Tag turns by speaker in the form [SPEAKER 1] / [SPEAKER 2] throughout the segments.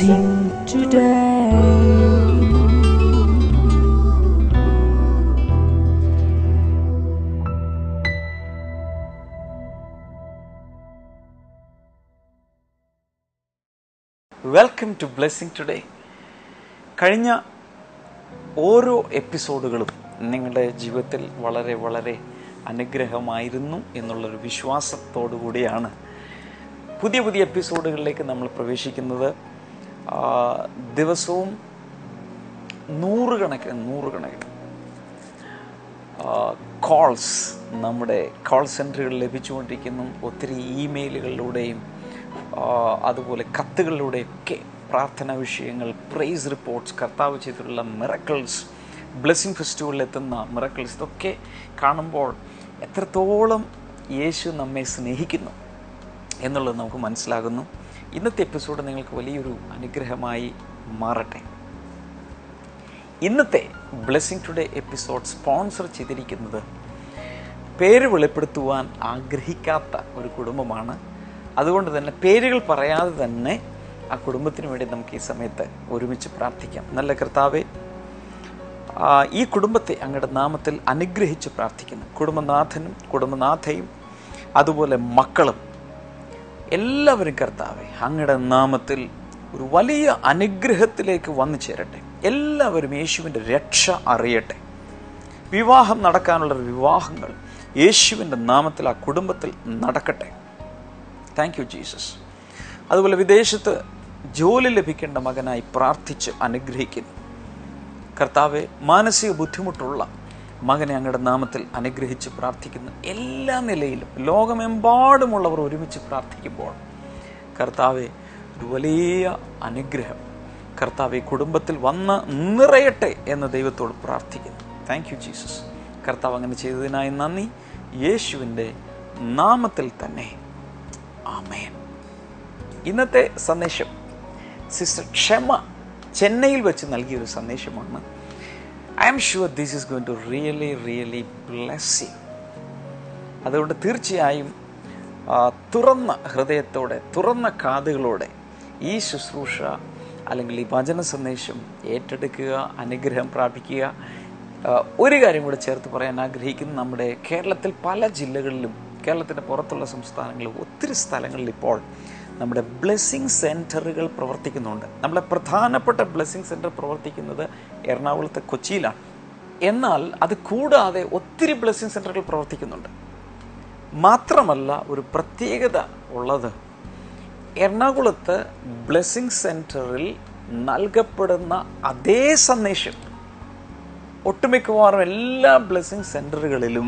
[SPEAKER 1] blessing today.
[SPEAKER 2] Welcome to blessing today കഴിഞ്ഞ ഓരോ എപ്പിസോഡുകളും നിങ്ങളുടെ ജീവിതത്തിൽ വളരെ വളരെ അനുഗ്രഹമായിരുന്നു എന്നുള്ളൊരു വിശ്വാസത്തോടു കൂടിയാണ് പുതിയ പുതിയ എപ്പിസോഡുകളിലേക്ക് നമ്മൾ പ്രവേശിക്കുന്നത് ആ, ദിവസവും നൂറുകണക്കിന് നൂറുകണക്കിന് കോൾസ് നമ്മുടെ കോൾ സെൻറ്ററുകൾ ലഭിച്ചുകൊണ്ടിരിക്കുന്നു ഒത്തിരി ഇമെയിലുകളിലൂടെയും ആ, അതുപോലെ കത്തുകളിലൂടെയൊക്കെ പ്രാർത്ഥനാ വിഷയങ്ങൾ പ്രൈസ് റിപ്പോർട്ട്സ് കർത്താവ് ചെയ്തിട്ടുള്ള മിറക്കിൾസ് ബ്ലെസ്സിങ് ഫെസ്റ്റിവലിൽ എത്തുന്ന മിറക്കിൾസ് ഇതൊക്കെ കാണുമ്പോൾ എത്രത്തോളം യേശു നമ്മെ സ്നേഹിക്കുന്നു എന്നുള്ളത് നമുക്ക് മനസ്സിലാകുന്നു ഇന്നത്തെ എപ്പിസോഡ് നിങ്ങൾക്ക് വലിയൊരു അനുഗ്രഹമായി മാറട്ടെ ഇന്നത്തെ ബ്ലെസ്സിങ് ടുഡേ എപ്പിസോഡ് സ്പോൺസർ ചെയ്തിരിക്കുന്നത് പേര് വെളിപ്പെടുത്തുവാൻ ആഗ്രഹിക്കാത്ത ഒരു കുടുംബമാണ് അതുകൊണ്ട് തന്നെ പേരുകൾ പറയാതെ തന്നെ ആ കുടുംബത്തിന് വേണ്ടി നമുക്ക് ഈ സമയത്ത് ഒരുമിച്ച് പ്രാർത്ഥിക്കാം നല്ല കർത്താവെ ആ, ഈ കുടുംബത്തെ അങ്ങയുടെ നാമത്തിൽ അനുഗ്രഹിച്ച് പ്രാർത്ഥിക്കുന്നു കുടുംബനാഥനും കുടുംബനാഥയും അതുപോലെ മക്കളും എല്ലാവരും കർത്താവെ അങ്ങയുടെ നാമത്തിൽ ഒരു വലിയ അനുഗ്രഹത്തിലേക്ക് വന്നു ചേരട്ടെ എല്ലാവരും യേശുവിൻ്റെ രക്ഷ അറിയട്ടെ വിവാഹം നടക്കാനുള്ള വിവാഹങ്ങൾ യേശുവിൻ്റെ നാമത്തിൽ ആ കുടുംബത്തിൽ നടക്കട്ടെ താങ്ക് യു ജീസസ് അതുപോലെ വിദേശത്ത് ജോലി ലഭിക്കേണ്ട മകനായി പ്രാർത്ഥിച്ച് അനുഗ്രഹിക്കുന്നു കർത്താവെ മാനസിക ബുദ്ധിമുട്ടുള്ള മകനെ അങ്ങയുടെ നാമത്തിൽ അനുഗ്രഹിച്ച് പ്രാർത്ഥിക്കുന്നു എല്ലാ നിലയിലും ലോകമെമ്പാടുമുള്ളവർ ഒരുമിച്ച് പ്രാർത്ഥിക്കുമ്പോൾ കർത്താവെ ഒരു വലിയ അനുഗ്രഹം കർത്താവെ കുടുംബത്തിൽ വന്ന് നിറയട്ടെ എന്ന് ദൈവത്തോട് പ്രാർത്ഥിക്കുന്നു താങ്ക് യു ജീസസ് കർത്താവ് അങ്ങനെ ചെയ്തതിനായി നന്ദി യേശുവിൻ്റെ നാമത്തിൽ തന്നെ ആമേൻ ഇന്നത്തെ സന്ദേശം സിസ്റ്റർ ക്ഷമ ചെന്നൈയിൽ വെച്ച് നൽകിയൊരു സന്ദേശമാണ് I am sure this is going to really really bless you അതുകൊണ്ട് തീർച്ചയായും ആ, തുറന്ന ഹൃദയത്തോടെ തുറന്ന കാതുകളോടെ ഈ ശുശ്രൂഷ അല്ലെങ്കിൽ ഈ വചന സന്ദേശം ഏറ്റെടുക്കുക അനുഗ്രഹം പ്രാപിക്കുക ആ, ഒരു കാര്യം കൂടെ ചേർത്ത് പറയാൻ ആഗ്രഹിക്കുന്നു നമ്മുടെ കേരളത്തിൽ പല ജില്ലകളിലും കേരളത്തിൻ്റെ പുറത്തുള്ള സംസ്ഥാനങ്ങളിലും ഒത്തിരി സ്ഥലങ്ങളിൽ ഇപ്പോൾ നമ്മുടെ ബ്ലെസ്സിങ് സെൻറ്ററുകൾ പ്രവർത്തിക്കുന്നുണ്ട് നമ്മുടെ പ്രധാനപ്പെട്ട ബ്ലെസ്സിങ് സെൻറ്റർ പ്രവർത്തിക്കുന്നത് എറണാകുളത്തെ കൊച്ചിയിലാണ് എന്നാൽ അത് കൂടാതെ ഒത്തിരി ബ്ലെസ്സിങ് സെൻറ്ററുകൾ പ്രവർത്തിക്കുന്നുണ്ട് മാത്രമല്ല ഒരു പ്രത്യേകത ഉള്ളത് എറണാകുളത്ത് ബ്ലെസ്സിങ് സെൻറ്ററിൽ നൽകപ്പെടുന്ന അതേ സന്ദേശം ഒട്ടുമിക്കവാറും എല്ലാ ബ്ലെസ്സിങ് സെൻറ്ററുകളിലും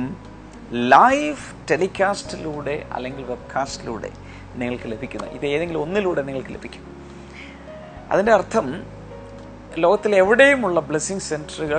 [SPEAKER 2] ലൈവ് ടെലികാസ്റ്റിലൂടെ അല്ലെങ്കിൽ വെബ്കാസ്റ്റിലൂടെ നിങ്ങൾക്ക് ലഭിക്കുന്നു ഇത് ഏതെങ്കിലും ഒന്നിലൂടെ നിങ്ങൾക്ക് ലഭിക്കും അതിൻ്റെ അർത്ഥം ലോകത്തിൽ എവിടെയുമുള്ള ബ്ലെസ്സിങ് സെൻറ്ററുകൾ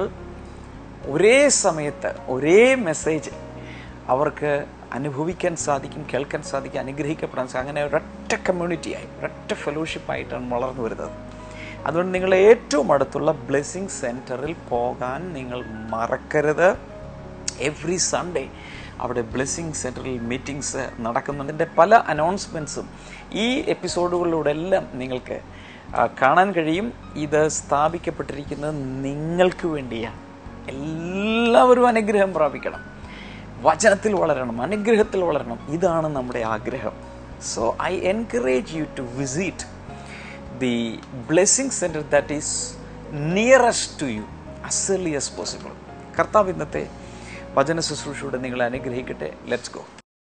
[SPEAKER 2] ഒരേ സമയത്ത് ഒരേ മെസ്സേജ് അവർക്ക് അനുഭവിക്കാൻ സാധിക്കും കേൾക്കാൻ സാധിക്കും അനുഗ്രഹിക്കപ്പെടാൻ സാധിക്കും അങ്ങനെ ഒരൊറ്റ കമ്മ്യൂണിറ്റിയായി ഒരൊറ്റ ഫെലോഷിപ്പായിട്ടാണ് വളർന്നു വരുന്നത് അതുകൊണ്ട് നിങ്ങൾ ഏറ്റവും അടുത്തുള്ള ബ്ലെസ്സിങ് സെൻറ്ററിൽ പോകാൻ നിങ്ങൾ മറക്കരുത് എവ്രി സൺഡേ അവിടെ ബ്ലെസ്സിങ് സെൻറ്ററിൽ മീറ്റിംഗ്സ് നടക്കുന്നുണ്ട് പല അനൗൺസ്മെൻറ്റ്സും ഈ എപ്പിസോഡുകളിലൂടെ എല്ലാം നിങ്ങൾക്ക് ആ, കാണാൻ കഴിയും ഇത് സ്ഥാപിക്കപ്പെട്ടിരിക്കുന്നത് നിങ്ങൾക്ക് വേണ്ടിയാണ് എല്ലാവരും അനുഗ്രഹം പ്രാപിക്കണം വചനത്തിൽ വളരണം അനുഗ്രഹത്തിൽ വളരണം ഇതാണ് നമ്മുടെ ആഗ്രഹം so I encourage you to visit the blessing centre that is nearest to you as early as possible കർത്താവ് ഇന്നത്തെ വചന ശുശ്രൂഷയോടെ നിങ്ങളെ അനുഗ്രഹിക്കട്ടെ ലെറ്റ്സ് ഗോ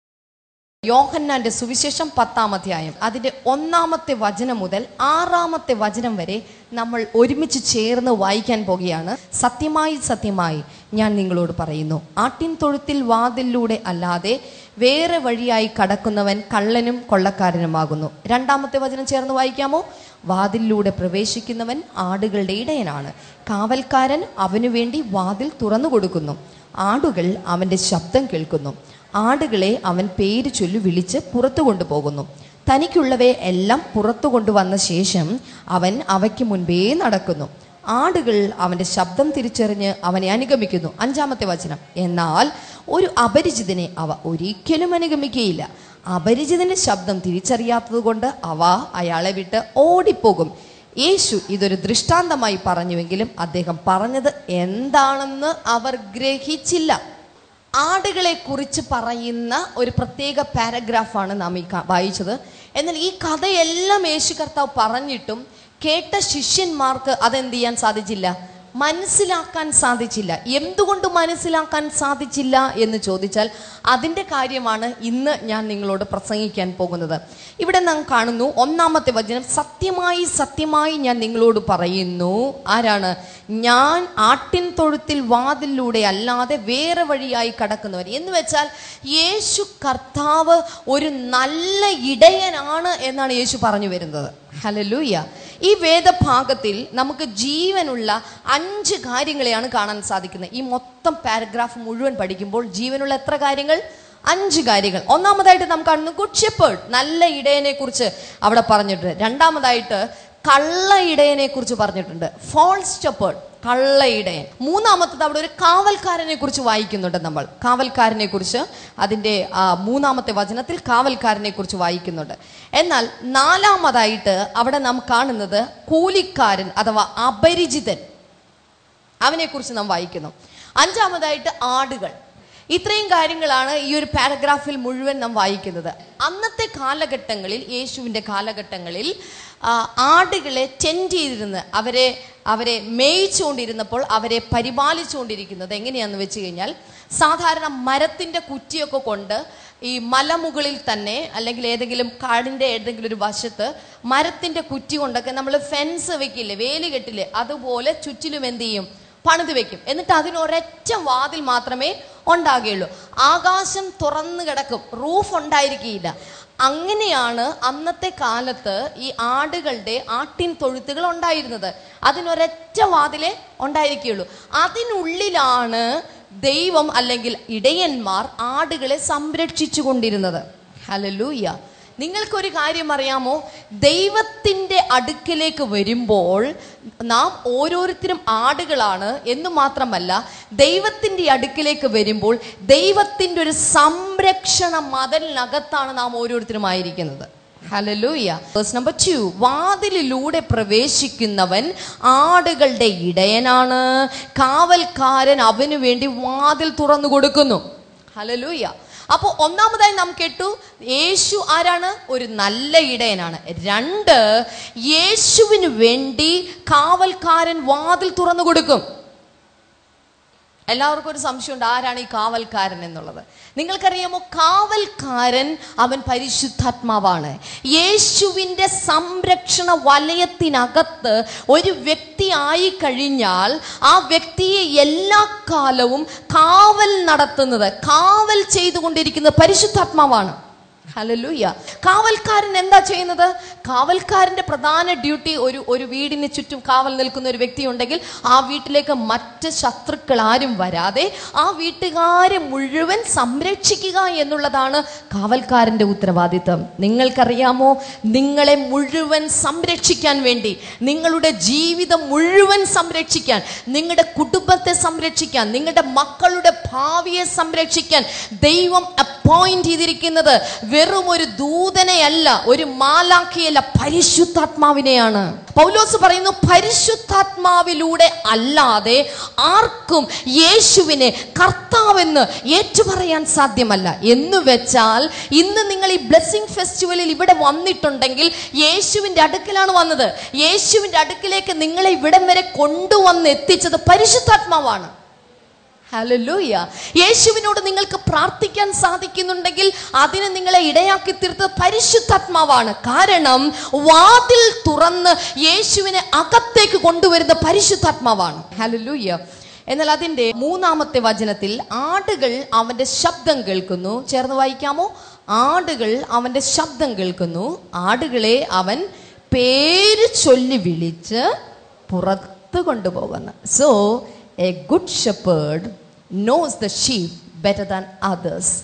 [SPEAKER 3] യോഹന്നാന്റെ സുവിശേഷം പത്താം അധ്യായം അതിന്റെ ഒന്നാമത്തെ വചനം മുതൽ ആറാമത്തെ വചനം വരെ നമ്മൾ ഒരുമിച്ച് ചേർന്ന് വായിക്കാൻ പോകുകയാണ് സത്യമായി സത്യമായി ഞാൻ നിങ്ങളോട് പറയുന്നു ആട്ടിൻ തൊഴുത്തിൽ വാതിലിലൂടെ അല്ലാതെ വേറെ വഴിയായി കടക്കുന്നവൻ കള്ളനും കൊള്ളക്കാരനുമാകുന്നു രണ്ടാമത്തെ വചനം ചേർന്ന് വായിക്കാമോ വാതിലിലൂടെ പ്രവേശിക്കുന്നവൻ ആടുകളുടെ ഇടയനാണ് കാവൽക്കാരൻ അവനു വേണ്ടി വാതിൽ തുറന്നു കൊടുക്കുന്നു ആടുകൾ അവന്റെ ശബ്ദം കേൾക്കുന്നു ആടുകളെ അവൻ പേര് ചൊല്ലി വിളിച്ച് പുറത്തു കൊണ്ടുപോകുന്നു തനിക്കുള്ളവയെ എല്ലാം പുറത്തു കൊണ്ടുവന്ന ശേഷം അവൻ അവയ്ക്ക് മുൻപേ നടക്കുന്നു ആടുകൾ അവന്റെ ശബ്ദം തിരിച്ചറിഞ്ഞ് അവനെ അനുഗമിക്കുന്നു അഞ്ചാമത്തെ വചനം എന്നാൽ ഒരു അപരിചിതനെ അവ ഒരിക്കലും അനുഗമിക്കുകയില്ല അപരിചിതന്റെ ശബ്ദം തിരിച്ചറിയാത്തത് കൊണ്ട് അവ അയാളെ വിട്ട് ഓടിപ്പോകും യേശു ഇതൊരു ദൃഷ്ടാന്തമായി പറഞ്ഞുവെങ്കിലും അദ്ദേഹം പറഞ്ഞത് എന്താണെന്ന് അവർ ഗ്രഹിച്ചില്ല ആടുകളെ കുറിച്ച് പറയുന്ന ഒരു പ്രത്യേക പാരഗ്രാഫാണ് നാം ഈ ക- വായിച്ചത് എന്നാൽ ഈ കഥയെല്ലാം യേശു കർത്താവ് പറഞ്ഞിട്ടും കേട്ട ശിഷ്യന്മാർക്ക് അതെന്ത് ചെയ്യാൻ സാധിച്ചില്ല മനസ്സിലാക്കാൻ സാധിച്ചില്ല എന്തുകൊണ്ട് മനസ്സിലാക്കാൻ സാധിച്ചില്ല എന്ന് ചോദിച്ചാൽ അതിൻ്റെ കാര്യമാണ് ഇന്ന് ഞാൻ നിങ്ങളോട് പ്രസംഗിക്കാൻ പോകുന്നത് ഇവിടെ നാം കാണുന്നു ഒന്നാമത്തെ വചനം സത്യമായി സത്യമായി ഞാൻ നിങ്ങളോട് പറയുന്നു ആരാണ് ഞാൻ ആട്ടിൻ തൊഴുത്തിൽ വാതിലൂടെ അല്ലാതെ വേറെ വഴിയായി കടക്കുന്നവൻ എന്ന് വെച്ചാൽ യേശു കർത്താവ് ഒരു നല്ല ഇടയനാണ് എന്നാണ് യേശു പറഞ്ഞു വരുന്നത് ഹലലൂയ ഈ വേദഭാഗത്തിൽ നമുക്ക് ജീവനുള്ള അഞ്ച് കാര്യങ്ങളെയാണ് കാണാൻ സാധിക്കുന്നത് ഈ മൊത്തം പാരഗ്രാഫ് മുഴുവൻ പഠിക്കുമ്പോൾ ജീവനുള്ള എത്ര കാര്യങ്ങൾ അഞ്ച് കാര്യങ്ങൾ ഒന്നാമതായിട്ട് നാം കാണുന്നു ഗുഡ് ഷെപ്പേർഡ് നല്ല ഇടയനെ കുറിച്ച് അവിടെ പറഞ്ഞിട്ടുണ്ട് രണ്ടാമതായിട്ട് കള്ള ഇടയനെ കുറിച്ച് പറഞ്ഞിട്ടുണ്ട് ഫോൾസ് ഷെപ്പേർഡ് കള്ള ഇടയൻ മൂന്നാമത്തത് അവിടെ ഒരു കാവൽക്കാരനെ കുറിച്ച് വായിക്കുന്നുണ്ട് നമ്മൾ കാവൽക്കാരനെ കുറിച്ച് അതിൻ്റെ ആ, മൂന്നാമത്തെ വചനത്തിൽ കാവൽക്കാരനെ കുറിച്ച് വായിക്കുന്നുണ്ട് എന്നാൽ നാലാമതായിട്ട് അവിടെ നാം കാണുന്നത് കൂലിക്കാരൻ അഥവാ അപരിചിതൻ അവനെക്കുറിച്ച് നാം വായിക്കുന്നു അഞ്ചാമതായിട്ട് ആടുകൾ ഇത്രയും കാര്യങ്ങളാണ് ഈ ഒരു പാരഗ്രാഫിൽ മുഴുവൻ നാം വായിക്കുന്നത് അന്നത്തെ കാലഘട്ടങ്ങളിൽ യേശുവിൻ്റെ കാലഘട്ടങ്ങളിൽ ആ, ആടുകളെ ടെൻഡ് ചെയ്തിരുന്ന് അവരെ അവരെ മേയിച്ചുകൊണ്ടിരുന്നപ്പോൾ അവരെ പരിപാലിച്ചുകൊണ്ടിരിക്കുന്നത് എങ്ങനെയാണെന്ന് വെച്ച് കഴിഞ്ഞാൽ സാധാരണ മരത്തിൻ്റെ കുറ്റിയൊക്കെ കൊണ്ട് ഈ മലമുകളിൽ തന്നെ അല്ലെങ്കിൽ ഏതെങ്കിലും കാടിൻ്റെ ഏതെങ്കിലും ഒരു വശത്ത് മരത്തിൻ്റെ കുറ്റി കൊണ്ടൊക്കെ നമ്മൾ ഫെൻസ് വെക്കില്ലേ വേലി കെട്ടില്ലേ അതുപോലെ ചുറ്റിലും എന്ത് ചെയ്യും പണിത് വെക്കും എന്നിട്ട് അതിന് ഒരൊറ്റ വാതിൽ മാത്രമേ ഉണ്ടാകുകയുള്ളൂ ആകാശം തുറന്നു കിടക്കും റൂഫ് ഉണ്ടായിരിക്കുകയില്ല അങ്ങനെയാണ് അന്നത്തെ കാലത്ത് ഈ ആടുകളുടെ ആട്ടിൻ തൊഴുത്തുകൾ ഉണ്ടായിരുന്നത് അതിനൊരൊറ്റ വാതിലേ ഉണ്ടായിരിക്കുകയുള്ളൂ അതിനുള്ളിലാണ് ദൈവം അല്ലെങ്കിൽ ഇടയന്മാർ ആടുകളെ സംരക്ഷിച്ചു കൊണ്ടിരുന്നത് ഹലലൂയ നിങ്ങൾക്കൊരു കാര്യം അറിയാമോ ദൈവത്തിൻ്റെ അടുക്കിലേക്ക് വരുമ്പോൾ നാം ഓരോരുത്തരും ആടുകളാണ് എന്ന് മാത്രമല്ല ദൈവത്തിൻ്റെ അടുക്കിലേക്ക് വരുമ്പോൾ ദൈവത്തിൻ്റെ ഒരു സംരക്ഷണ മതലിനകത്താണ് നാം ഓരോരുത്തരും ആയിരിക്കുന്നത് ഹലലൂയ വേഴ്സ് നമ്പർ ടു വാതിലിലൂടെ പ്രവേശിക്കുന്നവൻ ആടുകളുടെ ഇടയനാണ് കാവൽക്കാരൻ അവനു വേണ്ടി വാതിൽ തുറന്നു കൊടുക്കുന്നു ഹലലൂയ അപ്പോൾ ഒന്നാമതായി നാം കേട്ടു യേശു ആരാണ് ഒരു നല്ല ഇടയനാണ് രണ്ട് യേശുവിന് വേണ്ടി കാവൽക്കാരൻ വാതിൽ തുറന്നു കൊടുക്കും എല്ലാവർക്കും ഒരു സംശയമുണ്ട് ആരാണ് ഈ കാവൽക്കാരൻ എന്നുള്ളത് നിങ്ങൾക്കറിയാമോ കാവൽക്കാരൻ അവൻ പരിശുദ്ധാത്മാവാണ് യേശുവിൻ്റെ സംരക്ഷണ വലയത്തിനകത്ത് ഒരു വ്യക്തി ആയി കഴിഞ്ഞാൽ ആ വ്യക്തിയെ എല്ലാ കാലവും കാവൽ നടത്തുന്നത് കാവൽ ചെയ്തുകൊണ്ടിരിക്കുന്നത് പരിശുദ്ധാത്മാവാണ് ഹലലൂയ കാവൽക്കാരൻ എന്താ ചെയ്യുന്നത് കാവൽക്കാരന്റെ പ്രധാന ഡ്യൂട്ടി ഒരു ഒരു വീടിന് ചുറ്റും കാവൽ നിൽക്കുന്ന ഒരു വ്യക്തി ഉണ്ടെങ്കിൽ ആ വീട്ടിലേക്ക് മറ്റ് ശത്രുക്കൾ ആരും വരാതെ ആ വീട്ടുകാരെ മുഴുവൻ സംരക്ഷിക്കുക എന്നുള്ളതാണ് കാവൽക്കാരന്റെ ഉത്തരവാദിത്തം നിങ്ങൾക്കറിയാമോ നിങ്ങളെ മുഴുവൻ സംരക്ഷിക്കാൻ വേണ്ടി നിങ്ങളുടെ ജീവിതം മുഴുവൻ സംരക്ഷിക്കാൻ നിങ്ങളുടെ കുടുംബത്തെ സംരക്ഷിക്കാൻ നിങ്ങളുടെ മക്കളുടെ ഭാവിയെ സംരക്ഷിക്കാൻ ദൈവം അപ്പോയിന്റ് ചെയ്തിരിക്കുന്നത് വെറും ഒരു ദൂതനെയല്ല ഒരു മാലാഖിയല്ല പരിശുദ്ധാത്മാവിനെയാണ് പൗലോസ് പറയുന്നു പരിശുദ്ധാത്മാവിലൂടെ അല്ലാതെ ആർക്കും യേശുവിനെ കർത്താവെന്ന് ഏറ്റുപറയാൻ സാധ്യമല്ല എന്ന് വെച്ചാൽ ഇന്ന് നിങ്ങൾ ഈ ബ്ലെസ്സിങ് ഫെസ്റ്റിവലിൽ ഇവിടെ വന്നിട്ടുണ്ടെങ്കിൽ യേശുവിൻ്റെ അടുക്കലാണ് വന്നത് യേശുവിൻ്റെ അടുക്കിലേക്ക് നിങ്ങളെ ഇവിടം വരെ കൊണ്ടുവന്ന് എത്തിച്ചത് പരിശുദ്ധാത്മാവാണ് ഹല്ലേലൂയ യേശുവിനോട് നിങ്ങൾക്ക് പ്രാർത്ഥിക്കാൻ സാധിക്കുന്നുണ്ടെങ്കിൽ അതിന് നിങ്ങളെ ഇടയാക്കി തീർത്തത് പരിശുദ്ധാത്മാവാണ് കാരണം വാതിൽ തുറന്ന് യേശുവിനെ അകത്തേക്ക് കൊണ്ടുവരുന്ന പരിശുദ്ധാത്മാവാണ് ഹല്ലേലൂയ എന്നാൽ അതിൻ്റെ മൂന്നാമത്തെ വചനത്തിൽ ആടുകൾ അവൻ്റെ ശബ്ദം കേൾക്കുന്നു ചേർന്ന് വായിക്കാമോ ആടുകൾ അവൻ്റെ ശബ്ദം കേൾക്കുന്നു ആടുകളെ അവൻ പേര് ചൊല്ലി വിളിച്ച് പുറത്ത് കൊണ്ടുപോകുന്നു so a good shepherd knows the sheep better than others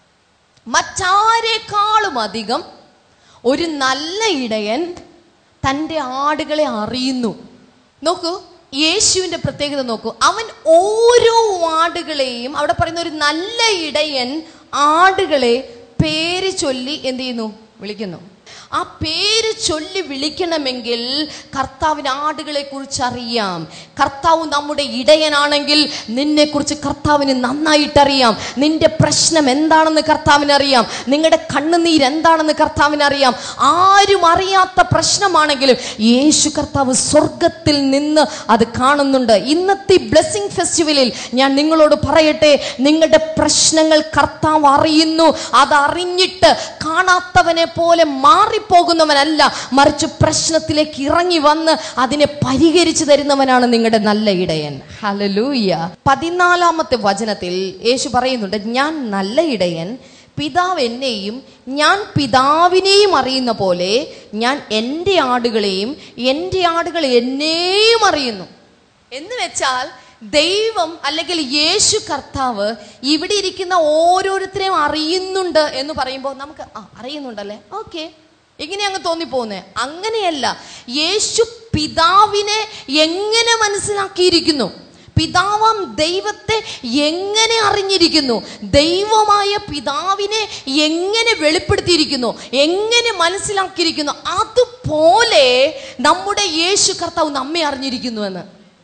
[SPEAKER 3] മറ്റാരെക്കാളും അധികം ഒരു നല്ല ഇടയൻ തൻ്റെ ആടുകളെ അറിയുന്നു നോക്കൂ യേശുവിൻ്റെ പ്രത്യേകത നോക്കൂ അവൻ ഓരോ ആടുകളെയും അവിടെ പറയുന്ന ഒരു നല്ല ഇടയൻ ആടുകളെ പേര് ചൊല്ലി എന്ത് ചെയ്യുന്നു വിളിക്കുന്നു ആ പേര് ചൊല്ലി വിളിക്കണമെങ്കിൽ കർത്താവിന് ആടുകളെ കുറിച്ച് അറിയാം കർത്താവ് നമ്മുടെ ഇടയനാണെങ്കിൽ നിന്നെ കുറിച്ച് കർത്താവിന് നന്നായിട്ട് അറിയാം നിന്റെ പ്രശ്നം എന്താണെന്ന് കർത്താവിന് അറിയാം നിങ്ങളുടെ കണ്ണുനീര് എന്താണെന്ന് കർത്താവിന് അറിയാം ആരും അറിയാത്ത പ്രശ്നമാണെങ്കിലും യേശു കർത്താവ് സ്വർഗത്തിൽ നിന്ന് അത് കാണുന്നുണ്ട് ഇന്നത്തെ ബ്ലെസ്സിങ് ഫെസ്റ്റിവലിൽ ഞാൻ നിങ്ങളോട് പറയട്ടെ നിങ്ങളുടെ പ്രശ്നങ്ങൾ കർത്താവ് അറിയുന്നു അതറിഞ്ഞിട്ട് കാണാത്തവനെ പോലെ മാറിപ്പോകുന്നവനല്ല മറിച്ച് പ്രശ്നത്തിലേക്ക് ഇറങ്ങി വന്ന് അതിനെ പരിഹരിച്ചു തരുന്നവനാണ് നിങ്ങളുടെ നല്ല ഇടയൻ ഹലലൂയ പതിനാലാമത്തെ വചനത്തിൽ യേശു പറയുന്നുണ്ട് ഞാൻ നല്ല ഇടയൻ പിതാവ് എന്നെയും ഞാൻ പിതാവിനെയും അറിയുന്ന പോലെ ഞാൻ എൻ്റെ ആടുകളെയും എൻ്റെ ആടുകൾ എന്നെയും അറിയുന്നു എന്ന് വെച്ചാൽ ദൈവം അല്ലെങ്കിൽ യേശു കർത്താവ് ഇവിടെ ഇരിക്കുന്ന ഓരോരുത്തരെയും അറിയുന്നുണ്ട് എന്ന് പറയുമ്പോൾ നമുക്ക് ആ അറിയുന്നുണ്ടല്ലേ ഓക്കെ ഇങ്ങനെ അങ്ങ് തോന്നിപ്പോകുന്നേ അങ്ങനെയല്ല യേശു പിതാവിനെ എങ്ങനെ മനസ്സിലാക്കിയിരിക്കുന്നു പിതാവാം ദൈവത്തെ എങ്ങനെ അറിഞ്ഞിരിക്കുന്നു ദൈവമായ പിതാവിനെ എങ്ങനെ വെളിപ്പെടുത്തിയിരിക്കുന്നു എങ്ങനെ മനസ്സിലാക്കിയിരിക്കുന്നു അതുപോലെ നമ്മുടെ യേശു കർത്താവ് നമ്മെ അറിഞ്ഞിരിക്കുന്നുവെന്ന്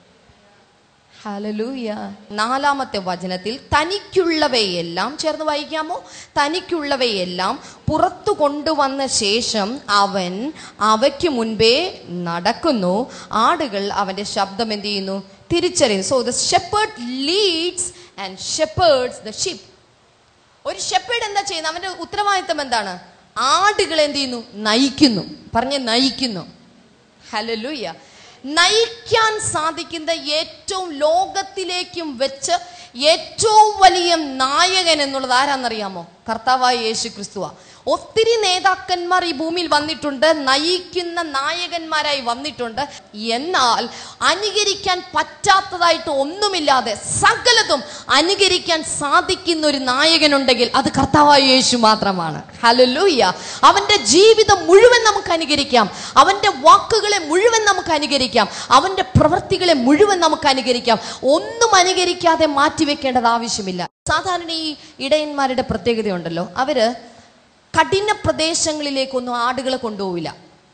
[SPEAKER 3] ഹലലൂയ നാലാമത്തെ വചനത്തിൽ തനിക്കുള്ളവയെല്ലാം ചേർന്ന് വായിക്കാമോ തനിക്കുള്ളവയെല്ലാം പുറത്തു കൊണ്ടുവന്ന ശേഷം അവൻ അവയ്ക്ക് മുൻപേ നടക്കുന്നു ആടുകൾ അവന്റെ ശബ്ദം എന്ത് ചെയ്യുന്നു തിരിച്ചറിയുന്നു so the shepherd leads and shepherds the sheep ഒരു ഷെപ്പേഡ് എന്താ ചെയ്യുന്നത് അവന്റെ ഉത്തരവാദിത്തം എന്താണ് ആടുകൾ എന്ത് ചെയ്യുന്നു നയിക്കുന്നു പറഞ്ഞ് നയിക്കുന്നു ഹലലൂയ നയിക്കാൻ സാധിക്കുന്ന ഏറ്റവും ലോകത്തിലേക്കും വെച്ച് ഏറ്റവും വലിയ നായകൻ എന്നുള്ളത് ആരാന്നറിയാമോ കർത്താവായ യേശു ക്രിസ്തുവ ഒത്തിരി നേതാക്കന്മാർ ഈ ഭൂമിയിൽ വന്നിട്ടുണ്ട് നയിക്കുന്ന നായകന്മാരായി വന്നിട്ടുണ്ട് എന്നാൽ അനുകരിക്കാൻ പറ്റാത്തതായിട്ട് ഒന്നുമില്ലാതെ സകലതും അനുകരിക്കാൻ സാധിക്കുന്ന ഒരു നായകനുണ്ടെങ്കിൽ അത് കർത്താവായ യേശു മാത്രമാണ് ഹലലൂയ അവന്റെ ജീവിതം മുഴുവൻ നമുക്ക് അനുകരിക്കാം അവന്റെ വാക്കുകളെ മുഴുവൻ നമുക്ക് അനുകരിക്കാം അവന്റെ പ്രവൃത്തികളെ മുഴുവൻ നമുക്ക് അനുകരിക്കാം ഒന്നും അനുകരിക്കാതെ മാറ്റിവെക്കേണ്ടത് ആവശ്യമില്ല സാധാരണ ഈ ഇടയന്മാരുടെ പ്രത്യേകതയുണ്ടല്ലോ അവര് കഠിന പ്രദേശങ്ങളിലേക്കൊന്നും ആടുകളെ കൊണ്ടുപോവില്ല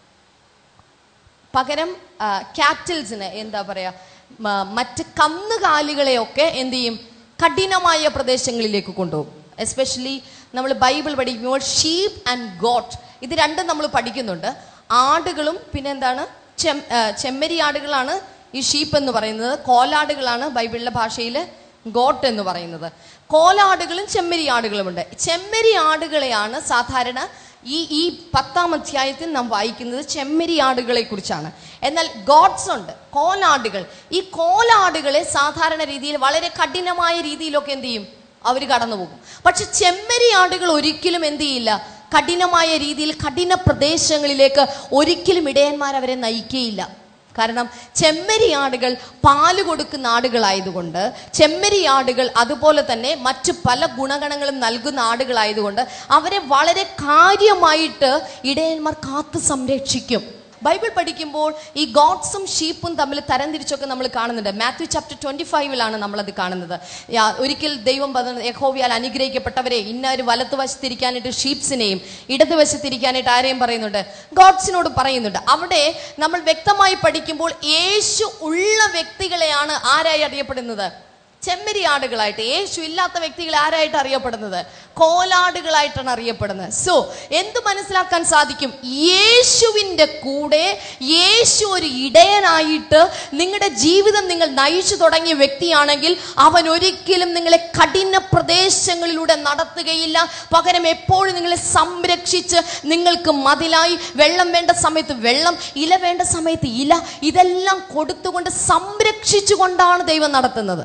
[SPEAKER 3] പകരം ക്യാറ്റിൽസിന് എന്താ പറയാ മ- മറ്റ് കന്നുകാലികളെയൊക്കെ എന്ത് ചെയ്യും കഠിനമായ പ്രദേശങ്ങളിലേക്ക് കൊണ്ടുപോകും എസ്പെഷ്യലി നമ്മൾ ബൈബിൾ പഠിക്കുമ്പോൾ ഷീപ്പ് ആൻഡ് ഗോട്ട് ഇത് രണ്ടും നമ്മൾ പഠിക്കുന്നുണ്ട് ആടുകളും പിന്നെ എന്താണ് ചെം ആ, ചെമ്മരി ആടുകളാണ് ഈ ഷീപ്പ് എന്ന് പറയുന്നത് കോലാടുകളാണ് ബൈബിളിലെ ഭാഷയിൽ ഗോട്ട് എന്ന് പറയുന്നത് കോലാടുകളും ചെമ്മരി ആടുകളുമുണ്ട് ചെമ്മരി ആടുകളെയാണ് സാധാരണ ഈ ഈ പത്താം അധ്യായത്തിൽ നാം വായിക്കുന്നത് ചെമ്മരി ആടുകളെ കുറിച്ചാണ് എന്നാൽ ഗോഡ്സ് ഉണ്ട് കോലാടുകൾ ഈ കോലാടുകളെ സാധാരണ രീതിയിൽ വളരെ കഠിനമായ രീതിയിലൊക്കെ എന്ത് ചെയ്യും അവർ കടന്നു പോകും പക്ഷെ ചെമ്മരി ആടുകൾ ഒരിക്കലും എന്ത് ചെയ്യില്ല കഠിനമായ രീതിയിൽ കഠിന പ്രദേശങ്ങളിലേക്ക് ഒരിക്കലും ഇടയന്മാർ അവരെ നയിക്കുകയില്ല കാരണം ചെമ്മരി ആടുകൾ പാല് കൊടുക്കുന്ന ആടുകളായതുകൊണ്ട് ചെമ്മരി ആടുകൾ അതുപോലെ തന്നെ മറ്റു പല ഗുണഗണങ്ങളും നൽകുന്ന ആടുകളായതുകൊണ്ട് അവരെ വളരെ കാര്യമായിട്ട് ഇടയന്മാർ കാത്തു സംരക്ഷിക്കും ബൈബിൾ പഠിക്കുമ്പോൾ ഈ ഗോഡ്സും ഷീപ്പും തമ്മിൽ തരംതിരിച്ചൊക്കെ നമ്മൾ കാണുന്നുണ്ട് മാത്യു ചാപ്റ്റർ ട്വന്റി ഫൈവിലാണ് നമ്മളത് കാണുന്നത് യാ- ഒരിക്കൽ ദൈവം പറഞ്ഞത് യഹോവയാൽ അനുഗ്രഹിക്കപ്പെട്ടവരെ ഇന്ന ഒരു വലത്തുവശത്തിരിക്കാനായിട്ട് ഷീപ്സിനെയും ഇടതുവശത്തിരിക്കാനായിട്ട് ആരെയും പറയുന്നുണ്ട് ഗോഡ്സിനോട് പറയുന്നുണ്ട് അവിടെ നമ്മൾ വ്യക്തമായി പഠിക്കുമ്പോൾ യേശു ഉള്ള വ്യക്തികളെയാണ് ആരായി അറിയപ്പെടുന്നത് ചെമ്മരി ആടുകളായിട്ട് യേശു ഇല്ലാത്ത വ്യക്തികൾ ആരായിട്ട് അറിയപ്പെടുന്നത് കോലാടുകളായിട്ടാണ് അറിയപ്പെടുന്നത് സോ എന്ത് മനസ്സിലാക്കാൻ സാധിക്കും യേശുവിൻ്റെ കൂടെ യേശു ഒരു ഇടയനായിട്ട് നിങ്ങളുടെ ജീവിതം നിങ്ങൾ നയിച്ചു തുടങ്ങിയ വ്യക്തിയാണെങ്കിൽ അവൻ ഒരിക്കലും നിങ്ങളെ കഠിന പ്രദേശങ്ങളിലൂടെ നടത്തുകയില്ല പകരം എപ്പോഴും നിങ്ങളെ സംരക്ഷിച്ച് നിങ്ങൾക്ക് മതിലായി വെള്ളം വേണ്ട സമയത്ത് വെള്ളം ഇല വേണ്ട സമയത്ത് ഇല ഇതെല്ലാം കൊടുത്തുകൊണ്ട് സംരക്ഷിച്ചുകൊണ്ടാണ് ദൈവം നടത്തുന്നത്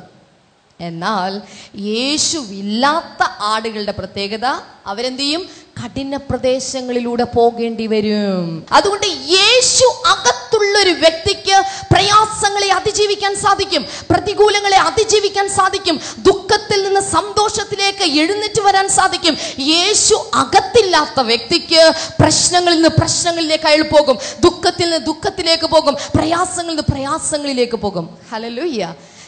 [SPEAKER 3] എന്നാൽ യേശുവില്ലാത്ത ആടുകളുടെ പ്രത്യേകത അവരെന്ത് ചെയ്യും കഠിന പ്രദേശങ്ങളിലൂടെ പോകേണ്ടി വരും അതുകൊണ്ട് യേശു അകത്തുള്ള ഒരു വ്യക്തിക്ക് പ്രയാസങ്ങളെ അതിജീവിക്കാൻ സാധിക്കും പ്രതികൂലങ്ങളെ അതിജീവിക്കാൻ സാധിക്കും ദുഃഖത്തിൽ നിന്ന് സന്തോഷത്തിലേക്ക് എഴുന്നേറ്റ് വരാൻ സാധിക്കും യേശു അകത്തില്ലാത്ത വ്യക്തിക്ക് പ്രശ്നങ്ങളിൽ നിന്ന് പ്രശ്നങ്ങളിലേക്ക് അയാൾ പോകും ദുഃഖത്തിൽ നിന്ന് ദുഃഖത്തിലേക്ക് പോകും പ്രയാസങ്ങളിൽ നിന്ന് പ്രയാസങ്ങളിലേക്ക് പോകും ഹലലൂയ്യ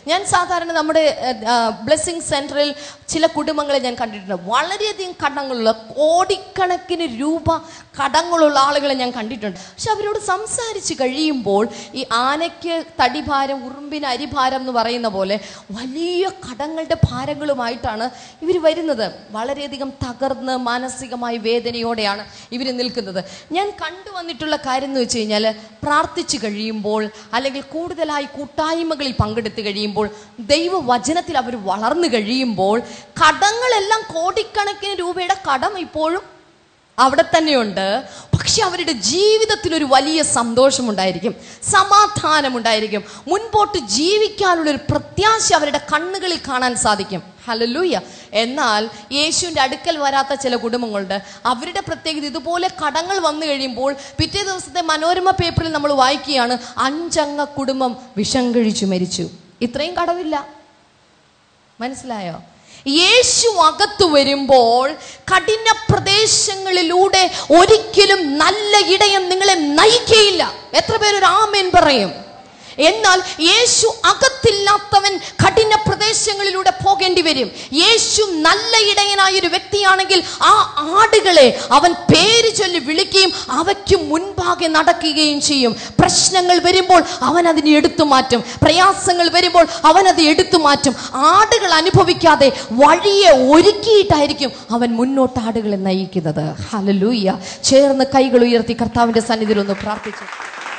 [SPEAKER 3] ഞാൻ സാധാരണ നമ്മുടെ ബ്ലെസ്സിങ് സെന്ററിൽ ചില കുടുംബങ്ങളെ ഞാൻ കണ്ടിട്ടുണ്ട് വളരെയധികം കടങ്ങളുള്ള കോടിക്കണക്കിന് രൂപ കടങ്ങളുള്ള ആളുകളെ ഞാൻ കണ്ടിട്ടുണ്ട് പക്ഷെ അവരോട് സംസാരിച്ച് കഴിയുമ്പോൾ ഈ ആനയ്ക്ക് തടിഭാരം ഉറുമ്പിന് അരിഭാരം എന്ന് പറയുന്ന പോലെ വലിയ കടങ്ങളുടെ ഭാരങ്ങളുമായിട്ടാണ് ഇവർ വരുന്നത് വളരെയധികം തകർന്ന് മാനസികമായി വേദനയോടെയാണ് ഇവർ നിൽക്കുന്നത് ഞാൻ കണ്ടുവന്നിട്ടുള്ള കാര്യം എന്ന് വെച്ച് കഴിഞ്ഞാൽ പ്രാർത്ഥിച്ചു കഴിയുമ്പോൾ അല്ലെങ്കിൽ കൂടുതലായി കൂട്ടായ്മകളിൽ പങ്കെടുത്ത് കഴിയുമ്പോൾ ദൈവവചനത്തിൽ അവർ വളർന്നു കഴിയുമ്പോൾ കടങ്ങളെല്ലാം കോടിക്കണക്കിന് രൂപയുടെ കടം ഇപ്പോഴും അവിടെ തന്നെയുണ്ട് പക്ഷെ അവരുടെ ജീവിതത്തിൽ ഒരു വലിയ സന്തോഷമുണ്ടായിരിക്കും സമാധാനമുണ്ടായിരിക്കും മുൻപോട്ട് ജീവിക്കാനുള്ള ഒരു പ്രത്യാശ അവരുടെ കണ്ണുകളിൽ കാണാൻ സാധിക്കും ഹലലൂയ എന്നാൽ യേശുവിൻ്റെ അടുക്കൽ വരാത്ത ചില കുടുംബങ്ങളുണ്ട് അവരുടെ പ്രത്യേകത ഇതുപോലെ കടങ്ങൾ വന്നു കഴിയുമ്പോൾ പിറ്റേ ദിവസത്തെ മനോരമ പേപ്പറിൽ നമ്മൾ വായിക്കുകയാണ് അഞ്ചംഗ കുടുംബം വിഷം കഴിച്ചു മരിച്ചു ഇത്രയും കടവില്ല മനസ്സിലായോ യേശു അകത്തു വരുമ്പോൾ കഠിന പ്രദേശങ്ങളിലൂടെ ഒരിക്കലും നല്ല ഇടയം നിങ്ങളെ നയിക്കയില്ല എത്ര പേരൊരു ആമേൻ പറയും എന്നാൽ യേശു അകത്തില്ലാത്തവൻ കഠിന പ്രദേശങ്ങളിലൂടെ പോകേണ്ടി വരും യേശു നല്ല ഇടയനായ ഒരു വ്യക്തിയാണെങ്കിൽ ആ ആടുകളെ അവൻ പേര് ചൊല്ലി വിളിക്കുകയും അവയ്ക്ക് മുൻപാകെ നടക്കുകയും ചെയ്യും പ്രശ്നങ്ങൾ വരുമ്പോൾ അവൻ അതിനെ എടുത്തു മാറ്റും പ്രയാസങ്ങൾ വരുമ്പോൾ അവൻ അത് എടുത്തു മാറ്റും ആടുകൾ അനുഭവിക്കാതെ വഴിയെ ഒരുക്കിയിട്ടായിരിക്കും അവൻ മുന്നോട്ട് ആടുകളെ നയിക്കുന്നത് ഹലലൂയ്യ ചേർന്ന് കൈകൾ ഉയർത്തി കർത്താവിന്റെ സന്നിധിയിൽ ഒന്ന് പ്രാർത്ഥിച്ചു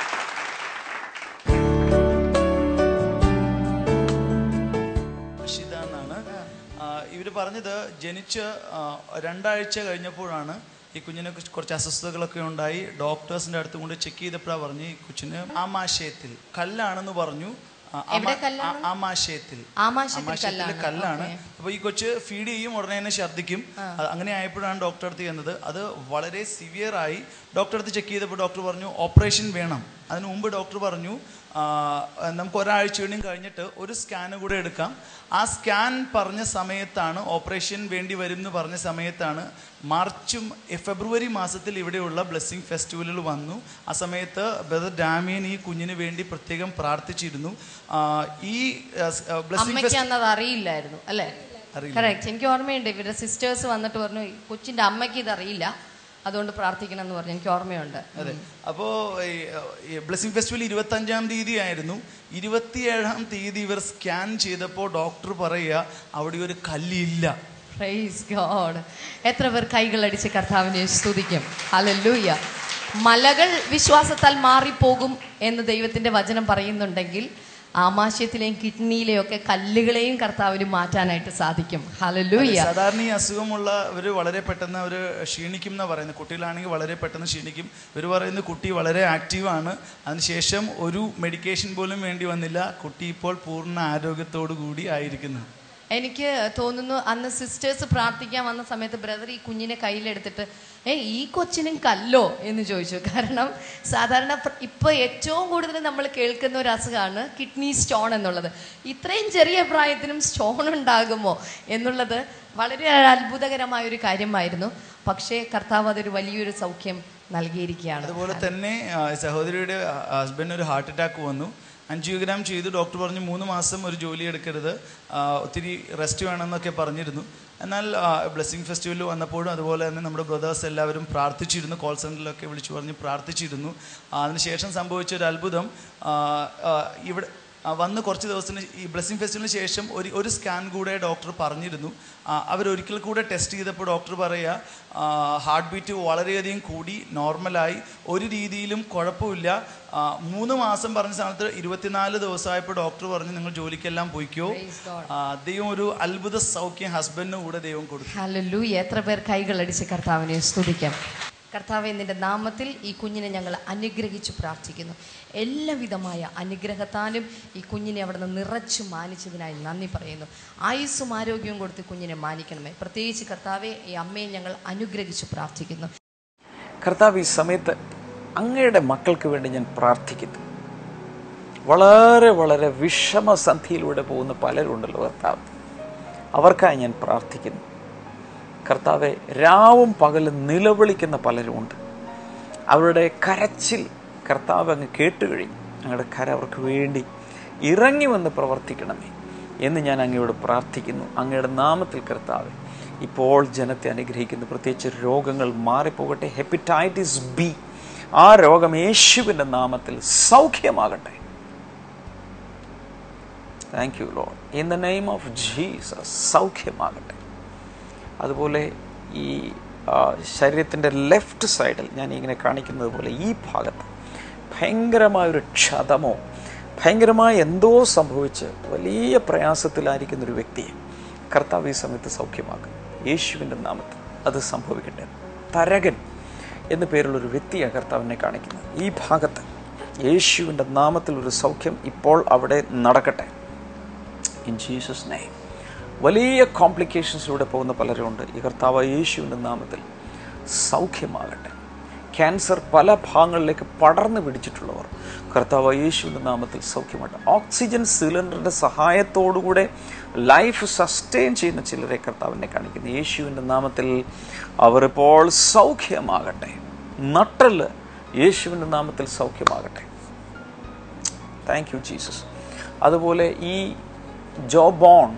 [SPEAKER 4] ഷിത എന്നാണ് ഇവർ പറഞ്ഞത് ജനിച്ച് ആ, രണ്ടാഴ്ച കഴിഞ്ഞപ്പോഴാണ് ഈ കുഞ്ഞിനെ കുറിച്ച് കുറച്ച് അസ്വസ്ഥതകളൊക്കെ ഉണ്ടായി ഡോക്ടേഴ്സിന്റെ അടുത്ത് കൊണ്ട് ചെക്ക് ചെയ്തപ്പോഴാണ് പറഞ്ഞു ഈ കൊച്ചിന് ആമാശയത്തിൽ കല്ലാണെന്ന് പറഞ്ഞു ആ, ആമാ-
[SPEAKER 3] എവിടെ കല്ലാണ്?
[SPEAKER 4] ആ- ആമാശയത്തിൽ
[SPEAKER 3] ആമാശയത്തിൽ
[SPEAKER 4] ആമാശയത്തിൽ
[SPEAKER 3] കല്ലാണ്.
[SPEAKER 4] കല്ലാണ്
[SPEAKER 3] ഓക്കേ.
[SPEAKER 4] അപ്പൊ ഈ കൊച്ച് ഫീഡ് ചെയ്യും ഉടനെ തന്നെ ഛർദ്ദിക്കും അത് അങ്ങനെ ആയപ്പോഴാണ് ഡോക്ടർ അടുത്ത് ചെന്നത് അത് വളരെ സിവിയർ ആയി ഡോക്ടർ അടുത്ത് ചെക്ക് ചെയ്തപ്പോൾ ഡോക്ടർ പറഞ്ഞു ഓപ്പറേഷൻ വേണം അതിന് മുമ്പ് ഡോക്ടർ പറഞ്ഞു ആ, നമുക്ക് ഒരാഴ്ച കൂടിയും കഴിഞ്ഞിട്ട് ഒരു സ്കാന് കൂടെ എടുക്കാം ആ സ്കാൻ പറഞ്ഞ സമയത്താണ് ഓപ്പറേഷൻ വേണ്ടി വരും എന്ന് പറഞ്ഞ സമയത്താണ് മാർച്ചും എ- ഫെബ്രുവരി മാസത്തിൽ ഇവിടെയുള്ള ബ്ലെസ്സിങ് ഫെസ്റ്റിവലിൽ വന്നു ആ സമയത്ത് ബ്രദർ ഡാമിയൻ ഈ കുഞ്ഞിന് വേണ്ടി പ്രത്യേകം പ്രാർത്ഥിച്ചിരുന്നു ആ, ഈ ബ്ലെസ്സിങ്
[SPEAKER 3] അമ്മയ്ക്ക് അന്ന് അത് അറിയില്ലായിരുന്നു അല്ലേ
[SPEAKER 4] അറിയില്ല.
[SPEAKER 3] കറക്റ്റ് എനിക്ക് ഓർമ്മയുണ്ട് ഇവരുടെ സിസ്റ്റേഴ്സ് വന്നിട്ട് പറഞ്ഞു "ഈ കൊച്ചിന്റെ അമ്മയ്ക്ക് ഇത് അറിയില്ല അതുകൊണ്ട് പ്രാർത്ഥിക്കണം എന്ന് പറഞ്ഞു എനിക്ക് ഓർമ്മയുണ്ട്
[SPEAKER 4] അതെ അപ്പോ ഈ ബ്ലെസ്സിംഗ് ഫെസ്റ്റിവൽ ഇരുപത്തി അഞ്ചാം തീയതി ആയിരുന്നു ഇരുപത്തിയേഴാം തീയതി ഇവർ സ്കാൻ ചെയ്തപ്പോൾ ഡോക്ടർ പറയുക അവിടെ ഒരു കല്ലില്ല
[SPEAKER 3] പ്രൈസ് ഗോഡ് എത്ര പേർ കൈകളടിച്ച് കർത്താവിനെ സ്തുതിക്കും ഹല്ലേലൂയ മലകൾ വിശ്വാസത്താൽ മാറിപ്പോകും എന്ന് ദൈവത്തിന്റെ വചനം പറയുന്നുണ്ടെങ്കിൽ ആമാശയത്തിലെയും കിഡ്നിയിലെയും ഒക്കെ കല്ലുകളെയും കർത്താവിന് മാറ്റാനായിട്ട് സാധിക്കും ഹല്ലേലൂയ
[SPEAKER 4] സാധാരണ ഈ അസുഖമുള്ള ഇവർ വളരെ പെട്ടെന്ന് അവർ ക്ഷീണിക്കും എന്നാണ് പറയുന്നത് കുട്ടികളാണെങ്കിൽ വളരെ പെട്ടെന്ന് ക്ഷീണിക്കും ഇവർ പറയുന്നത് കുട്ടി വളരെ ആക്റ്റീവാണ് അതിനുശേഷം ഒരു മെഡിക്കേഷൻ പോലും വേണ്ടി വന്നില്ല കുട്ടി ഇപ്പോൾ പൂർണ്ണ ആരോഗ്യത്തോടു കൂടി ആയിരിക്കുന്നു
[SPEAKER 3] എനിക്ക് തോന്നുന്നു അന്ന് സിസ്റ്റേഴ്സ് പ്രാർത്ഥിക്കാൻ വന്ന സമയത്ത് ബ്രദർ ഈ കുഞ്ഞിനെ കയ്യിലെടുത്തിട്ട് ഏ ഈ കൊച്ചിനും കല്ലോ എന്ന് ചോദിച്ചു കാരണം സാധാരണ പ്ര- ഇപ്പൊ ഏറ്റവും കൂടുതൽ നമ്മൾ കേൾക്കുന്ന ഒരു അസുഖമാണ് കിഡ്നി സ്റ്റോൺ എന്നുള്ളത് ഇത്രയും ചെറിയ പ്രായത്തിനും സ്റ്റോൺ ഉണ്ടാകുമോ എന്നുള്ളത് വളരെ അത്ഭുതകരമായ ഒരു കാര്യമായിരുന്നു പക്ഷേ കർത്താവ് അതൊരു വലിയൊരു സൗഖ്യം നൽകിയിരിക്കുകയാണ്
[SPEAKER 4] അതുപോലെ തന്നെ ആ, സഹോദരിയുടെ ഹസ്ബൻഡിന് ഒരു ഹാർട്ട് അറ്റാക്ക് വന്നു അഞ്ചിയോഗ്രാം ചെയ്തു ഡോക്ടർ പറഞ്ഞു മൂന്ന് മാസം ഒരു ജോലി എടുക്കരുത് ആ, ഒത്തിരി റെസ്റ്റ് വേണമെന്നൊക്കെ പറഞ്ഞിരുന്നു എന്നാൽ ബ്ലെസ്സിങ് ഫെസ്റ്റിവലിൽ വന്നപ്പോഴും അതുപോലെ തന്നെ നമ്മുടെ ബ്രദേഴ്സ് എല്ലാവരും പ്രാർത്ഥിച്ചിരുന്നു കോൾ സെൻറ്ററിലൊക്കെ വിളിച്ചു പറഞ്ഞ് പ്രാർത്ഥിച്ചിരുന്നു ആ, അതിനുശേഷം സംഭവിച്ച ഒരു അത്ഭുതം ആ, ആ, ഇവിടെ ആ, വന്ന് കുറച്ച് ദിവസത്തിന് ഈ ബ്ലെസ്സിങ് ഫെസ്റ്റിവലിന് ശേഷം ഒരു ഒരു സ്കാൻ കൂടെ ഡോക്ടർ പറഞ്ഞിരുന്നു ആ, അവരൊരിക്കൽ കൂടെ ടെസ്റ്റ് ചെയ്തപ്പോൾ ഡോക്ടർ പറയുക ഹാർട്ട് ബീറ്റ് വളരെയധികം കൂടി നോർമലായി ഒരു രീതിയിലും കുഴപ്പമില്ല ആ, മൂന്ന് മാസം പറഞ്ഞ സ്ഥാനത്ത് ഇരുപത്തിനാല് ദിവസമായപ്പോൾ ഡോക്ടർ പറഞ്ഞു നിങ്ങൾ ജോലിക്കെല്ലാം പോയിക്കോ
[SPEAKER 3] Praise God.
[SPEAKER 4] ആ, ദൈവം ഒരു അത്ഭുത സൗഖ്യം ഹസ്ബൻഡിന് കൂടെ ദൈവം കൊടുത്തു
[SPEAKER 3] ഹല്ലേലൂയ എത്ര പേർ കൈകളടിച്ച് കർത്താവിനെ സ്തുതിക്കാം കർത്താവെ നിന്റെ നാമത്തിൽ ഈ കുഞ്ഞിനെ ഞങ്ങൾ അനുഗ്രഹിച്ചു പ്രാർത്ഥിക്കുന്നു എല്ലാവിധമായ അനുഗ്രഹത്താലും ഈ കുഞ്ഞിനെ അവിടെ നിന്ന് നിറച്ചു മാനിച്ചതിനായി നന്ദി പറയുന്നു ആയുസ്സും ആരോഗ്യവും കൊടുത്ത് കുഞ്ഞിനെ മാനിക്കണമേ പ്രത്യേകിച്ച് കർത്താവെ ഈ അമ്മയെ ഞങ്ങൾ അനുഗ്രഹിച്ചു പ്രാർത്ഥിക്കുന്നു
[SPEAKER 2] കർത്താവ് ഈ സമയത്ത് അങ്ങയുടെ മക്കൾക്ക് വേണ്ടി ഞാൻ പ്രാർത്ഥിക്കുന്നു വളരെ വളരെ വിഷമസന്ധിയിലൂടെ പോകുന്ന പലരുണ്ടല്ലോ കർത്താവ് അവർക്കായി ഞാൻ പ്രാർത്ഥിക്കുന്നു കർത്താവെ രാവും പകലും നിലവിളിക്കുന്ന പലരുമുണ്ട് അവരുടെ കരച്ചിൽ കർത്താവ് അങ്ങ് കേട്ടുകഴിഞ്ഞു ഞങ്ങളുടെ കര അവർക്ക് വേണ്ടി ഇറങ്ങി വന്ന് പ്രവർത്തിക്കണമേ എന്ന് ഞാൻ അങ്ങയോട് പ്രാർത്ഥിക്കുന്നു അങ്ങയുടെ നാമത്തിൽ കർത്താവ് ഇപ്പോൾ ജനത്തെ അനുഗ്രഹിക്കുന്നു പ്രത്യേകിച്ച് രോഗങ്ങൾ മാറിപ്പോകട്ടെ ഹെപ്പറ്റൈറ്റിസ് ബി ആ രോഗം യേശുവിൻ്റെ നാമത്തിൽ സൗഖ്യമാകട്ടെ thank you Lord in the name of Jesus സൗഖ്യമാകട്ടെ അതുപോലെ ഈ ശരീരത്തിൻ്റെ ലെഫ്റ്റ് സൈഡിൽ ഞാൻ ഇങ്ങനെ കാണിക്കുന്നത് പോലെ ഈ ഭാഗത്ത് ഭയങ്കരമായൊരു ക്ഷതമോ ഭയങ്കരമായ എന്തോ സംഭവിച്ച് വലിയ പ്രയാസത്തിലായിരിക്കുന്ന ഒരു വ്യക്തിയെ കർത്താവ് ഈ സമയത്ത് സൗഖ്യമാക്കും യേശുവിൻ്റെ നാമത്തിൽ അത് സംഭവിക്കട്ടെ തരകൻ എന്നു പേരുള്ളൊരു വ്യക്തിയാണ് കർത്താവിനെ കാണിക്കുന്നത് ഈ ഭാഗത്ത് യേശുവിൻ്റെ നാമത്തിൽ ഒരു സൗഖ്യം ഇപ്പോൾ അവിടെ നടക്കട്ടെ ഇൻ ജീസസ് നെയ്ം വലിയ കോംപ്ലിക്കേഷൻസിലൂടെ പോകുന്ന പലരുമുണ്ട് ഈ കർത്താവ് യേശുവിൻ്റെ നാമത്തിൽ സൗഖ്യമാകട്ടെ ക്യാൻസർ പല ഭാഗങ്ങളിലേക്ക് പടർന്നു പിടിച്ചിട്ടുള്ളവർ കർത്താവ് യേശുവിൻ്റെ നാമത്തിൽ സൗഖ്യമാകട്ടെ ഓക്സിജൻ സിലിണ്ടറിൻ്റെ സഹായത്തോടുകൂടെ ലൈഫ് സസ്റ്റെയിൻ ചെയ്യുന്ന ചിലരെ കർത്താവിനെ കാണിക്കുന്നു യേശുവിൻ്റെ നാമത്തിൽ അവർ ഇപ്പോൾ സൗഖ്യമാകട്ടെ നട്ടല് യേശുവിൻ്റെ നാമത്തിൽ സൗഖ്യമാകട്ടെ താങ്ക് യു ജീസസ് അതുപോലെ ഈ ജോബോൺ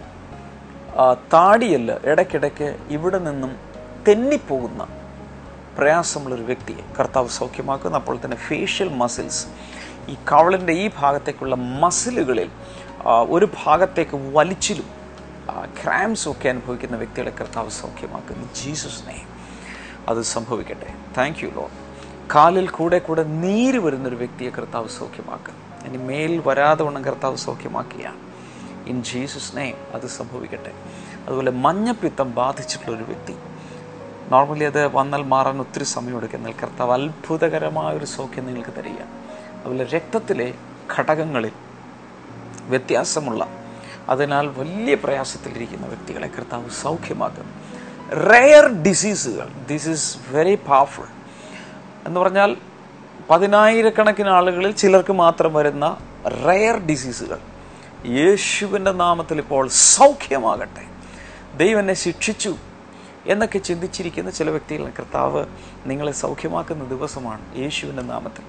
[SPEAKER 2] താടിയല്ല ഇടയ്ക്കിടയ്ക്ക് ഇവിടെ നിന്നും തെന്നിപ്പോകുന്ന പ്രയാസമുള്ളൊരു വ്യക്തിയെ കർത്താവ് സൗഖ്യമാക്കുന്നു അപ്പോൾ തന്നെ ഫേഷ്യൽ മസിൽസ് ഈ കവളിൻ്റെ ഈ ഭാഗത്തേക്കുള്ള മസിലുകളിൽ ആ, ഒരു ഭാഗത്തേക്ക് വലിച്ചിലും ക്രാംസും ഒക്കെ അനുഭവിക്കുന്ന വ്യക്തികളെ കർത്താവ് സൗഖ്യമാക്കുന്നു ജീസസ് നെയ്മ് അത് സംഭവിക്കട്ടെ താങ്ക് യു ലോ കാലിൽ കൂടെ കൂടെ നീര് വരുന്നൊരു വ്യക്തിയെ കർത്താവ് സൗഖ്യമാക്കുന്നു ഇനി മേൽ വരാതെ വണ്ണം കർത്താവ് സൗഖ്യമാക്കുകയാണ് ഇൻ ജീസസ് നെയ്മ് അത് സംഭവിക്കട്ടെ അതുപോലെ മഞ്ഞപ്പിത്തം ബാധിച്ചിട്ടുള്ള ഒരു വ്യക്തി നോർമലി അത് വന്നാൽ മാറാൻ ഒത്തിരി സമയമെടുക്കും എന്നാൽ കർത്താവ് അത്ഭുതകരമായ ഒരു സൗഖ്യം നിങ്ങൾക്ക് തരിക അതുപോലെ രക്തത്തിലെ ഘടകങ്ങളിൽ വ്യത്യാസമുള്ള അതിനാൽ വലിയ പ്രയാസത്തിലിരിക്കുന്ന വ്യക്തികളെ കർത്താവ് സൗഖ്യമാക്കും റെയർ ഡിസീസുകൾ ദിസ് ഈസ് വെരി പവർഫുൾ എന്ന് പറഞ്ഞാൽ പതിനായിരക്കണക്കിന് ആളുകളിൽ ചിലർക്ക് മാത്രം വരുന്ന റെയർ ഡിസീസുകൾ യേശുവിൻ്റെ നാമത്തിൽ ഇപ്പോൾ സൗഖ്യമാകട്ടെ ദൈവം എന്നെ ശിക്ഷിച്ചു എന്നൊക്കെ ചിന്തിച്ചിരിക്കുന്ന ചില വ്യക്തികൾ കർത്താവ് നിങ്ങളെ സൗഖ്യമാക്കുന്ന ദിവസമാണ് യേശുവിൻ്റെ നാമത്തിൽ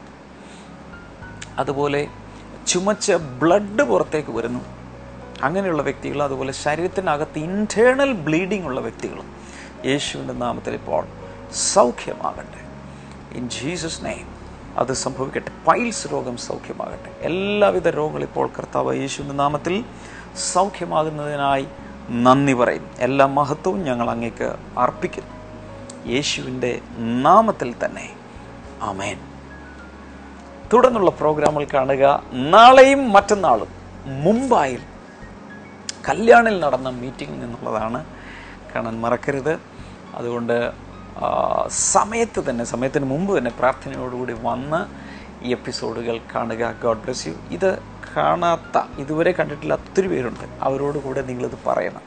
[SPEAKER 2] അതുപോലെ ചുമച്ച ബ്ലഡ് പുറത്തേക്ക് വരുന്നു അങ്ങനെയുള്ള വ്യക്തികൾ അതുപോലെ ശരീരത്തിനകത്ത് ഇൻറ്റേർണൽ ബ്ലീഡിംഗ് ഉള്ള വ്യക്തികളും യേശുവിൻ്റെ നാമത്തിൽ ഇപ്പോൾ സൗഖ്യമാകട്ടെ ഇൻ ജീസസ് നെയ്മ് അത് സംഭവിക്കട്ടെ പൈൽസ് രോഗം സൗഖ്യമാകട്ടെ എല്ലാവിധ രോഗങ്ങളും ഇപ്പോൾ കർത്താവ് യേശുവിൻ്റെ നാമത്തിൽ സൗഖ്യമാകുന്നതിനായി നന്ദി പറയും എല്ലാ മഹത്വവും ഞങ്ങൾ അങ്ങേക്ക് അർപ്പിക്കുന്നു യേശുവിൻ്റെ നാമത്തിൽ തന്നെ അമേൻ തുടർന്നുള്ള പ്രോഗ്രാമുകൾ കാണുക നാളെയും മറ്റന്നാളും മുംബൈയിൽ കല്യാണിൽ നടന്ന മീറ്റിംഗിൽ നിന്നുള്ളതാണ് കാണാൻ മറക്കരുത് അതുകൊണ്ട് ആ, സമയത്ത് തന്നെ സമയത്തിന് മുമ്പ് തന്നെ പ്രാർത്ഥനയോടുകൂടി വന്ന് ഈ എപ്പിസോഡുകൾ കാണുക ഗോഡ് ബ്ലെസ് യു ഇത് കാണാത്ത ഇതുവരെ കണ്ടിട്ടില്ല ഒത്തിരി പേരുണ്ട് അവരോട് കൂടെ നിങ്ങളിത് പറയണം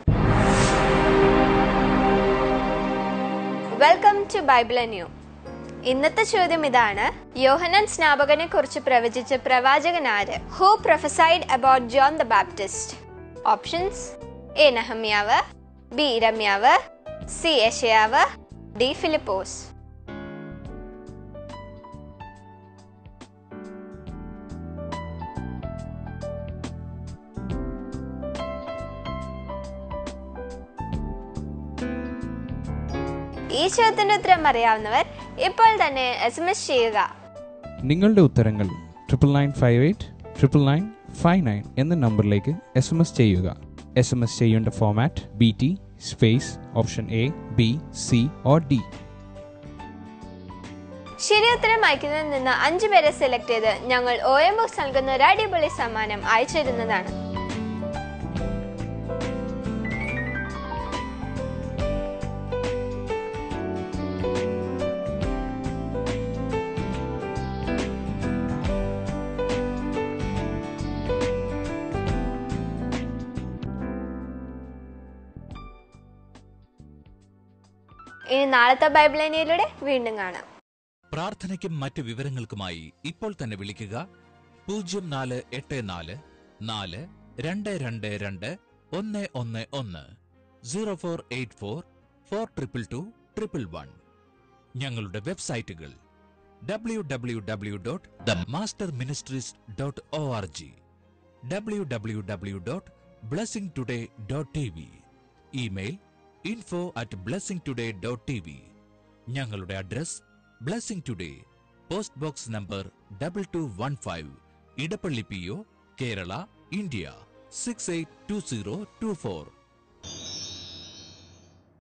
[SPEAKER 5] വെൽക്കം ടു ബൈബിൾ ന്യൂ ഇന്നത്തെ ചോദ്യം ഇതാണ് യോഹനൻ സ്നാപകനെ കുറിച്ച് പ്രവചിച്ച പ്രവാചകൻ ആര് who prophesied about John the Baptist options A നഹമ്യാവ് ബി രമ്യാവ് സി യശയാവ് ഡി ഫിലിപ്പോസ് ഈ ചോദ്യത്തിന്റെ ഉത്തരം അറിയാവുന്നവർ ഇപ്പോൾ തന്നെ എസ് എം എസ് ചെയ്യുക
[SPEAKER 6] നിങ്ങളുടെ ഉത്തരങ്ങൾ triple nine five eight triple nine five nine എന്ന നമ്പറിലേക്ക് എസ് എം എസ് ചെയ്യുക എസ് എം എസ് ചെയ്യേണ്ട format B T space option A B C or D
[SPEAKER 5] ശരി ഉത്തരം അയക്കുന്നതിൽ നിന്ന് അഞ്ചു പേരെ സെലക്ട് ചെയ്ത് ഞങ്ങൾ ഒ എം ബുക്സ് നൽകുന്ന ഒരു അടിപൊളി സമ്മാനം അയച്ചു തരുന്നതാണ് ഇനി നാളത്തെ ബൈബിളേനിയയിലൂടെ വീണ്ടും കാണാം
[SPEAKER 7] പ്രാർത്ഥനയ്ക്കും മറ്റ് വിവരങ്ങൾക്കുമായി ഇപ്പോൾ തന്നെ വിളിക്കുക പൂജ്യം നാല് എട്ട് നാല് നാല് രണ്ട് രണ്ട് രണ്ട് ഒന്ന് ഒന്ന് ഒന്ന് zero four eight four four triple two triple one ഞങ്ങളുടെ വെബ്സൈറ്റുകൾ W W W dot the master ministries dot O R G W W W dot blessing today dot T V email info at blessing today dot T V ഞങ്ങളുടെ address blessing today post box number double two one five Edappally P O Kerala India six eight two zero two four